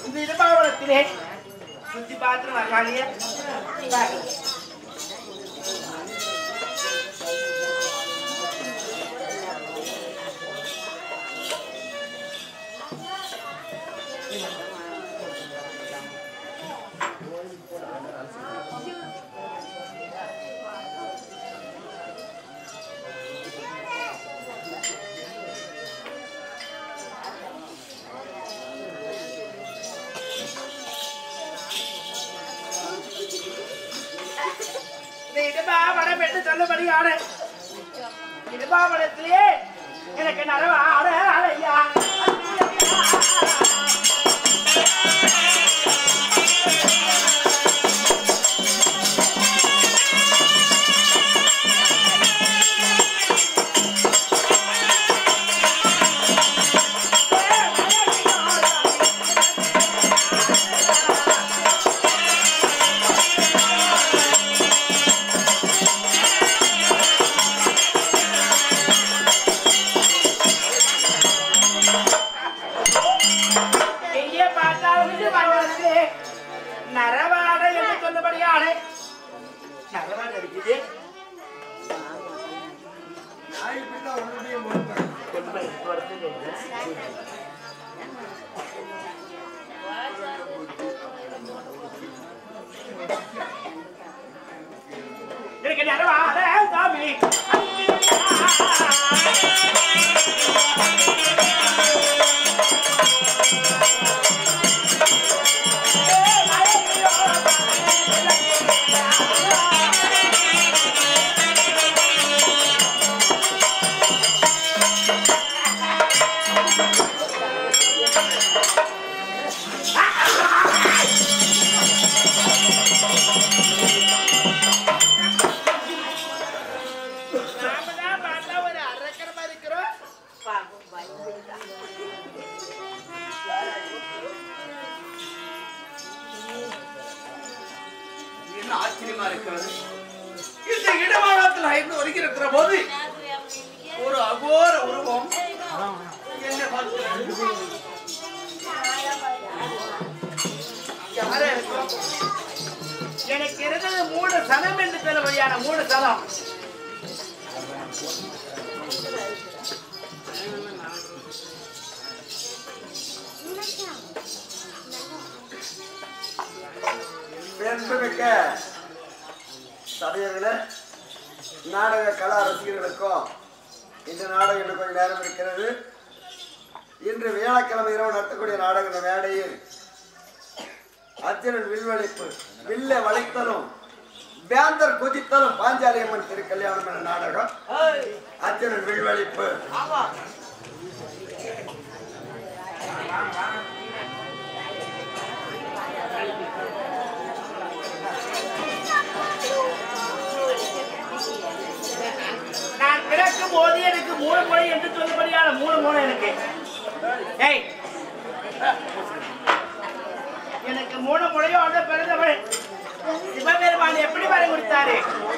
இந்த இடமாவளத்திலே சுத்தி பார்த்து வரலாளியே இந்த இடமாவளம் என்று சொல்லபடியான இடமாவளத்திலே எனக்கு நரவ ஆட ஆடையா எங்கே பார்த்தாலும் இது மண்டலத்திலே நரவாடை என்று சொல்லபடியான நரவாடை அடிக்குது கொம்பை துரத்துது இல்லை. எனக்கு நரவாடை சாமி நாம தான் பார்த்தா ஒரு அரக்கரமா இருக்கிறோம் என்ன ஆச்சரியமா இருக்கிறது இந்த இடமானத்தில் ஐந்து ஒதுக்கி இருக்கிற போது ஒரு அகோர உருவம் என்ன பார்க்கிறது யாரா இருக்கும்? எனக்கு இருந்தது மூணு சனம் என்று சொல்லபடியான மூணு சனம் பெருமிக்க சபையர்களே நாடக கலா ரசிகர்களுக்கும் இந்த நாடகம் இன்னும் கொஞ்சம் நேரம் இருக்கிறது இன்று வியாழக்கிழமை இரவு நடத்தக்கூடிய நாடக இந்த மேடையில் அர்ஜுனன் வில்வழிப்பு வில்ல வளைத்தலும் வேந்தர் குதித்தலும் பாஞ்சாலி அம்மன் திருக்கல்யாணம் என்ற நாடகம் அர்ஜுனன் வில்வழிப்பு நான் பிறக்கும் போது எனக்கு மூணு முறை என்று சொல்லபடியான மூணு முறை எனக்கு ஏய் எனக்கு மூணு முறையோட பிறந்தவள் சிவபெருமான் எப்படி வரை கொடுத்தாரு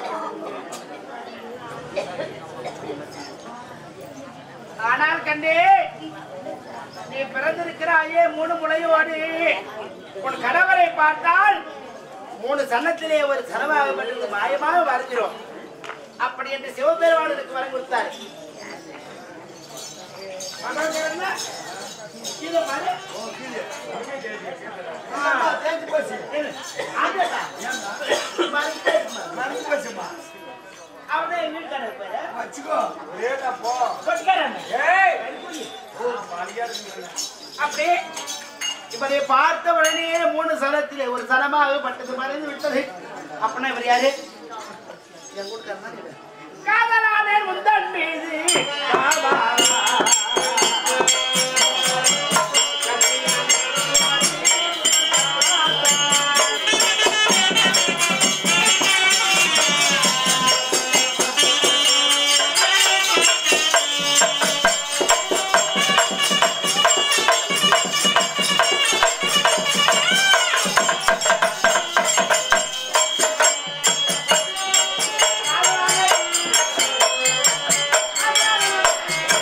ஆனால் கண்டே நீ பிறந்திருக்கிறாயே மூணு முறையோடு உன் கணவரை பார்த்தால் மூணு சன்னத்திலே ஒரு சனமாகப்பட்டது மாயமாக வரைஞ்சிரும் அப்படி என்று சிவபெருமான் எனக்கு வரம் கொடுத்தாரு மகன் இது பாரு. ஆ, தேஞ்சு போச்சு. இரு. ஆண்டடா. மறந்து போச்சுமா. அவனே எங்க இருக்காரு பாரு. கொட்டிக்காரன். அப்படியே இவரை பார்த்த உடனே மூணு சலத்திலே ஒரு சலமாக பட்டது மறைந்து விட்டது அப்படின்னா இவர் யாரு என் கூட்டுக்காரன் தான் இவர். காதலானே முந்தன் மீது காவா. காதலானே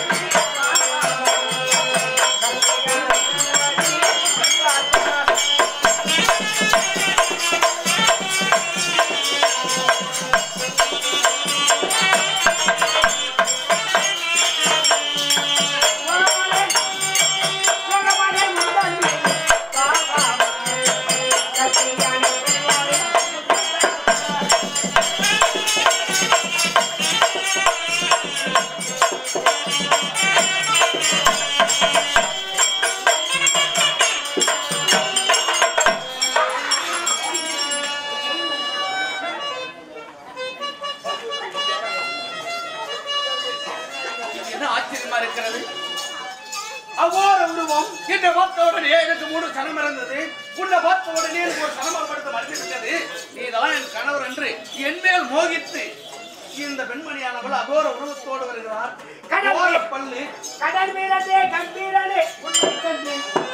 மூணு சனம் இருந்தது உன்னை பார்த்த உடனே எனக்கு ஒரு சனமாப்படுத்த மறுத்துவிட்டது நீதான் என் கணவர் என்று என் மேல் மோகித்து இந்த பெண்மணியானவள் அகோர உருவத்தோடு வருகிறார் கடவுளே. அகோர பல்லு கடல் வீரனே கம்பீரனே உன்னை கண்டு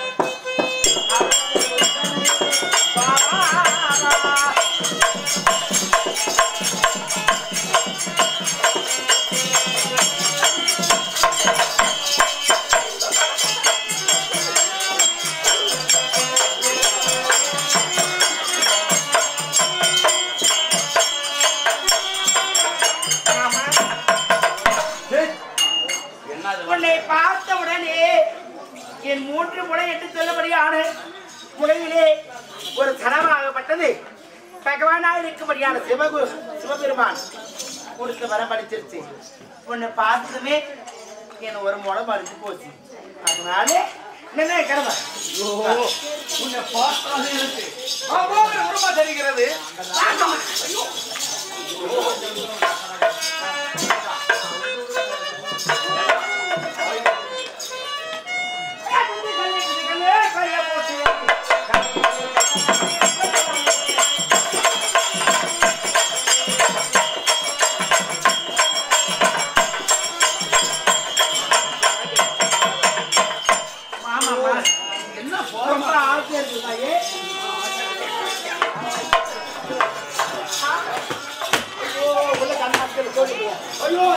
வா, வா, வா. ஆமா. என்னது உன்னை பார்த்த உடனே என் மூன்று முளை என்று சொல்லபடியான முளையிலே ஒரு கனவாகப்பட்டது பகவானாக இருக்கும்படியான சிவகு சிவபெருமான் கொடுத்து வர படிச்சிருச்சு உன்னை பார்த்ததுமே என் ஒரு முளை மறைஞ்சு போச்சு அதனால என்ன கடமை உன்னை பார்த்தாலே எனக்கு அகோர உருவமா தெரிகிறது ஐயோ மாமா என்ன ரொம்ப போறமா ஆசையா இருக்கு தாயே ஐயோ உள்ள கண்ணாக்கள் போடுங்க ஐயோ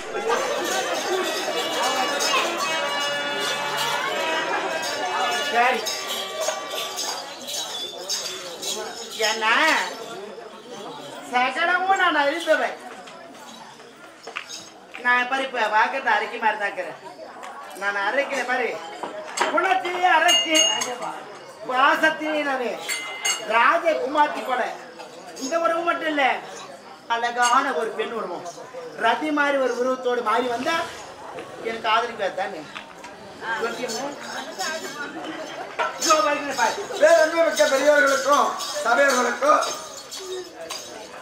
சரி என்ன சகடமும் நான் அறிந்தவன் நான் பாரு இப்ப வாக்கத்தை அரைக்க மாதிரி தாக்குறேன் நான் அரைக்கிறேன் பாரு குணத்திலே அரைக்கு வாசத்திலே நானே ராஜகுமார்த்தி கூட இந்த உறவு மட்டும் இல்ல அழகான ஒரு பெண் உருவம் ரதி மாதிரி ஒரு உருவத்தோடு மாறி வந்தா எனக்கு ஆதரிப்பா தானே வேறென்ன மிக்க பெரியவர்களுக்கும் சபையர்களுக்கும்